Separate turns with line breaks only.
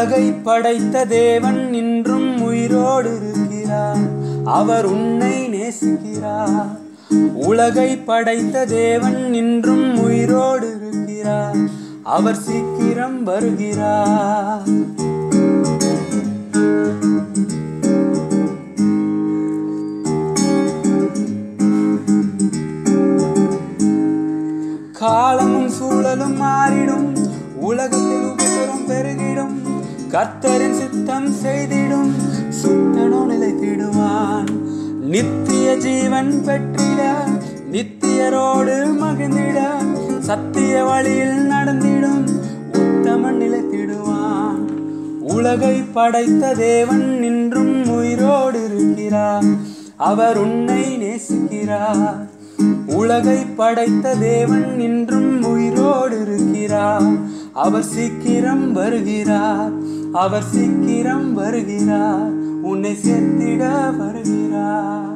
உலகை படைத்த தேவன் இன்றும் உயிரோடு இருக்கிறார் அவர் உன்னை நேசிக்கிறார் உலகை படைத்த தேவன் இன்றும் உயிரோடு இருக்கிறார் அவர் சீக்கிரம் வருகிறார் காலமும் சூழலும் மாறிடும் உலகத்தில் உபசரம் பெருகிடும் கர்த்தரின் சித்தம் செய்திடும் சுத்தனோ நிலைத்திடுவான் நித்திய ஜீவன் பெற்றிட நித்தியரோடு மகிழ்ந்திட சத்திய வழியில் நடந்திடும் உத்தமன் நிலைத்திடுவான் உலகை படைத்த தேவன் இன்றும் உயிரோடு இருக்கிறார் அவர் உன்னை நேசிக்கிறார் உலகை படைத்த தேவன் இன்றும் உயிரோடு இருக்கிறார் அவர் சீக்கிரம் வருகிறார் அவர் சீக்கிரம் வருகிறார் உன்னை சேர்த்திட வருகிறார்